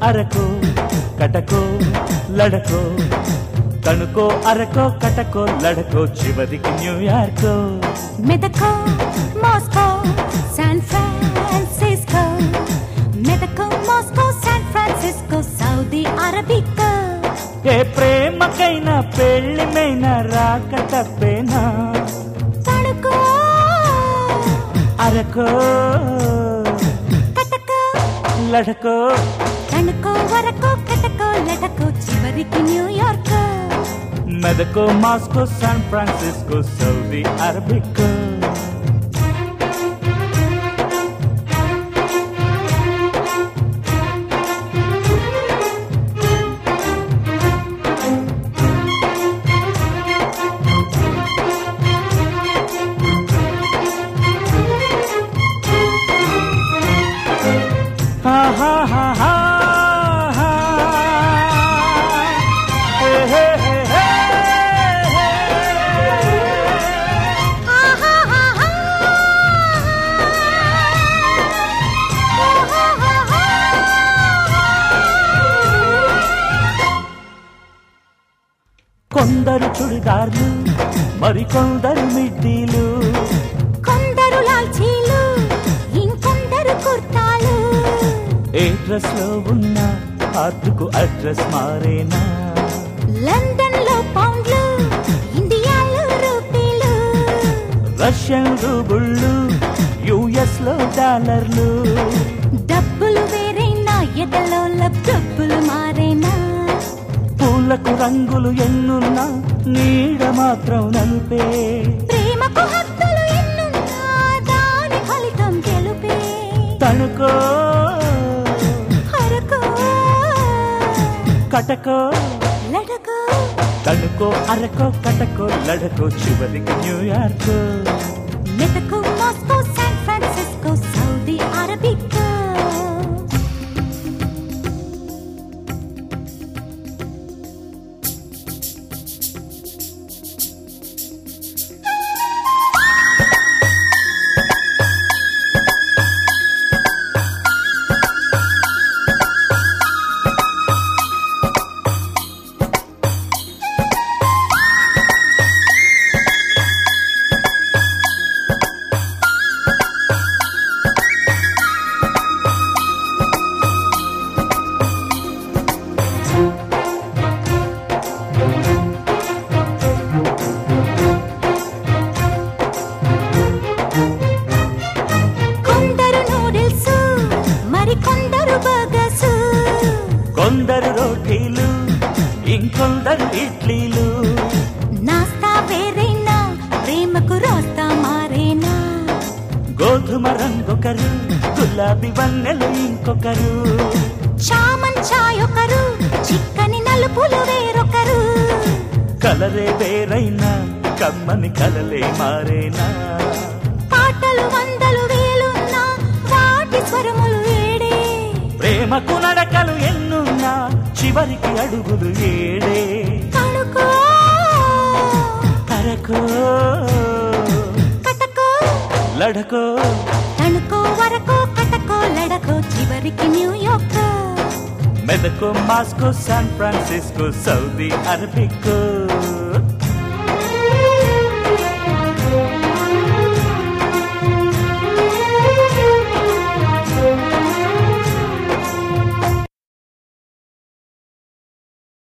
అరకో కటకో లడకో తణుకో అరకో కటకో లడకో చివరికి న్యూయార్కో మెదకో మాస్కో శాన్ ఫ్రాన్సిస్కో మెదకో మాస్కో శాన్ ఫ్రాన్సిస్కో సౌదీ అరబికో ఏ ప్రేమకైనా పెళ్ళిమైనా రాక తప్పేనా తణుకో అరకో కటకో లడకో తణుకో వరకో కటకో లటకో చివరికి న్యూయార్క్ మెదకో మాస్కో శాన్ ఫ్రాన్సిస్కో సౌదీ అరబికో Ha ha ha ha ha. Hey, hey, hey, hey, hey. కొందరు చుడిదార్లు మరికొందరు మిడ్డీలు కొందరు లాల్చీలు ఇంకొందరు కుర్తాలు ఏ డ్రెస్ లో ఉన్నా హార్ట్కు అడ్రస్ మారేనా లండన్ లో పౌండ్లు ఇండియాలో రూపీలు రష్యన్ రూబుళ్ళు యుఎస్ లో డాలర్లు డబ్బులు వేరైనా ఎదలో డబ్బులు మారేనా పూలకు రంగులు ఎన్నున్నా నీడ మాత్రం నలుపే ప్రేమకు హద్దులు ఎన్నున్నా దాని ఫలితం గెలుపే తణుకో అరకో కటకో లడకో తణుకో అరకో కటకో లడకో చివరికి న్యూయార్క్ మెతకు మాస్కో శాన్ ఫ్రాన్సిస్కో సౌదీ అరబికో కొందరు నూడిల్స్ మరి కొందరు బర్గర్స్ కొందరు రోటీలు ఇంకొందరు ఇడ్లీలు నాస్తా వేరైనా ప్రేమకు రాస్తా మారేనా గోధుమ రంగొకరు గులాబీ వన్నెలు ఇంకొకరు చామన్ చాయ్ ఒకరు చిక్కని నలుపులు వేరొకరు కలరే వేరైనా కమ్మని కలలే మారేనా పాటలు వందలు వేలున్నా వాటి స్వరములు ఏడే ప్రేమకు నడకలు ఎన్నున్నా చివరికి అడుగులు ఏడే కణుకో అరకో కటకో లడకో తణుకో వరకో కటకో లడకో చివరికి న్యూయార్క్ మెదకో మాస్కో శాన్ ఫ్రాన్సిస్కో సౌదీ అరబికో